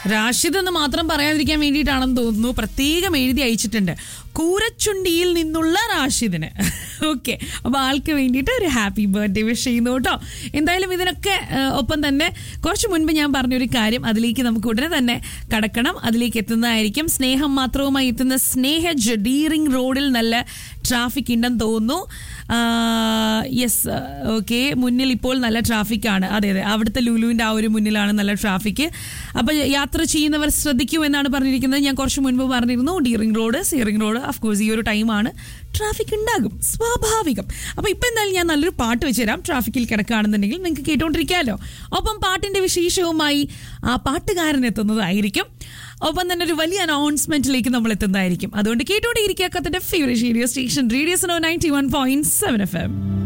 റാഷിദ് എന്ന് മാത്രം പറയാതിരിക്കാൻ വേണ്ടിയിട്ടാണെന്ന് തോന്നുന്നു പ്രത്യേകം എഴുതി അയച്ചിട്ടുണ്ട് കൂരച്ചുണ്ടിയിൽ നിന്നുള്ള റാഷിദിന് ഓക്കെ അപ്പൊ ആൾക്ക് വേണ്ടിയിട്ട് ഒരു ഹാപ്പി ബർത്ത്ഡേ വിഷ് ചെയ്യുന്നു കേട്ടോ എന്തായാലും ഇതിനൊക്കെ ആ, ഒപ്പം തന്നെ കുറച്ച് മുൻപ് ഞാൻ പറഞ്ഞൊരു കാര്യം അതിലേക്ക് നമുക്ക് ഉടനെ തന്നെ കടക്കണം അതിലേക്ക് എത്തുന്നതായിരിക്കും സ്നേഹം മാത്രവുമായി എത്തുന്ന സ്നേഹ ജഡീറിംഗ് റോഡിൽ നല്ല ട്രാഫിക് ഉണ്ടെന്ന് തോന്നുന്നു യെസ് ഓക്കെ മുന്നിൽ ഇപ്പോൾ നല്ല ട്രാഫിക് ആണ് അതെ അതെ അവിടുത്തെ ലുലുവിന്റെ ആ ഒരു മുന്നിലാണ് നല്ല ട്രാഫിക് അപ്പൊ യാത്ര ചെയ്യുന്നവർ ശ്രദ്ധിക്കൂ എന്നാണ് പറഞ്ഞിരിക്കുന്നത് ഞാൻ കുറച്ച് മുൻപ് പറഞ്ഞിരുന്നു ഡീറിംഗ് റോഡ് സീറിംഗ് റോഡ് കോഴ്സ് ഈ ഒരു ടൈമാണ് ട്രാഫിക് ഉണ്ടാകും സ്വാഭാവികം അപ്പൊ ഇപ്പൊ എന്തായാലും ഞാൻ നല്ലൊരു പാട്ട് വെച്ചുതരാം ട്രാഫിക്കിൽ കിടക്കുകയാണെന്നുണ്ടെങ്കിൽ നിങ്ങൾക്ക് കേട്ടോണ്ടിരിക്കാമല്ലോ ഒപ്പം പാട്ടിന്റെ വിശേഷവുമായി ആ പാട്ടുകാരൻ എത്തുന്നതായിരിക്കും ഒപ്പം തന്നെ ഒരു വലിയ അനൗൺസ്മെന്റിലേക്ക് നമ്മൾ എത്തുന്നതായിരിക്കും അതുകൊണ്ട് കേട്ടോണ്ടിരിക്കുക കത്തിന്റെ ഫേവറേറ്റ് റേഡിയോ സ്റ്റേഷൻ റേഡിയോ സനോ ninety one point seven F M